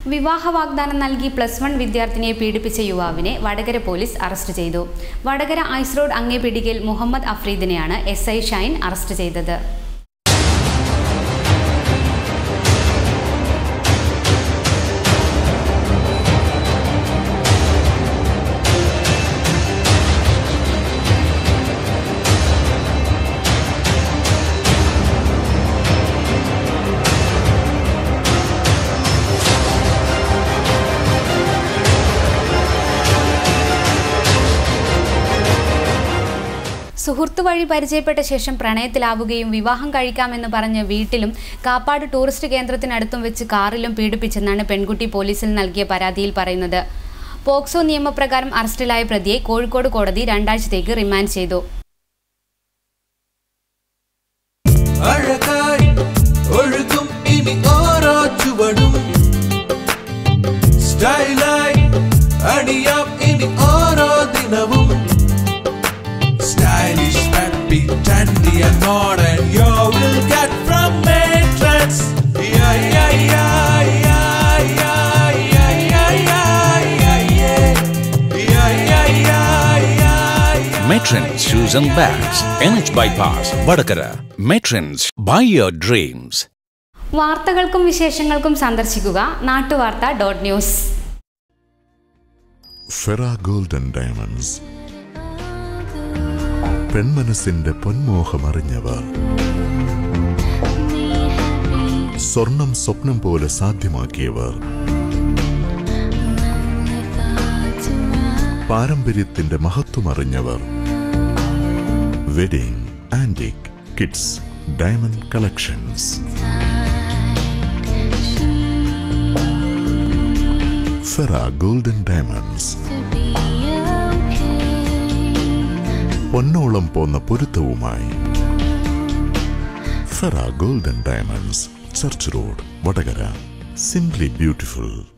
വിവാഹ വാഗ്ദാനം നൽകി പ്ലസ് വൺ വിദ്യാർത്ഥിനിയെ പീഡിപ്പിച്ച യുവാവിനെ വടകര പോലീസ് അറസ്റ്റ് ചെയ്തു വടകര ഐസ് റോഡ് അങ്ങേപിടികയിൽ മുഹമ്മദ് അഫ്രീദിനെയാണ് എസ് ഐ ഷൈൻ അറസ്റ്റ് ചെയ്തത് സുഹൃത്തു വഴി പരിചയപ്പെട്ട ശേഷം പ്രണയത്തിലാവുകയും വിവാഹം കഴിക്കാമെന്ന് പറഞ്ഞ് വീട്ടിലും കാപ്പാട് ടൂറിസ്റ്റ് കേന്ദ്രത്തിനടുത്തും വെച്ച് കാറിലും പീഡിപ്പിച്ചെന്നാണ് പെൺകുട്ടി പോലീസിൽ നൽകിയ പരാതിയിൽ പറയുന്നത് പോക്സോ നിയമപ്രകാരം അറസ്റ്റിലായ പ്രതിയെ കോഴിക്കോട് കോടതി രണ്ടാഴ്ചത്തേക്ക് റിമാൻഡ് ചെയ്തു അഴകായി ഒഴുകും ഇനി ഓരോ ചുവടും സ്റ്റൈലായി അണിയാം ഇനി ഓരോ ദിനവും stylish happy trendy and modern you will get from Matrix yeah yeah yeah yeah yeah yeah yeah yeah yeah yeah yeah yeah yeah Matrons Shoes and Bags, NH Bypass, Vadakara. Matrons, buy your dreams. വാർത്തകൾക്കും വിശേഷങ്ങൾക്കും സന്ദർശിക്കുക നാട്ടുവാർത്ത dot news Fera golden diamonds പെൺമനസ്സിന്റെ പൊന്മോഹമറിഞ്ഞവർ സ്വർണം സ്വപ്നം പോലെ സാധ്യമാക്കിയവർ പാരമ്പര്യത്തിന്റെ മഹത്വമറിഞ്ഞവർ wedding antique kids diamond collections Fera golden diamonds പൊന്നോളം പോന്ന പൊരുത്തവുമായി Fera golden diamonds church road Vadakara simply beautiful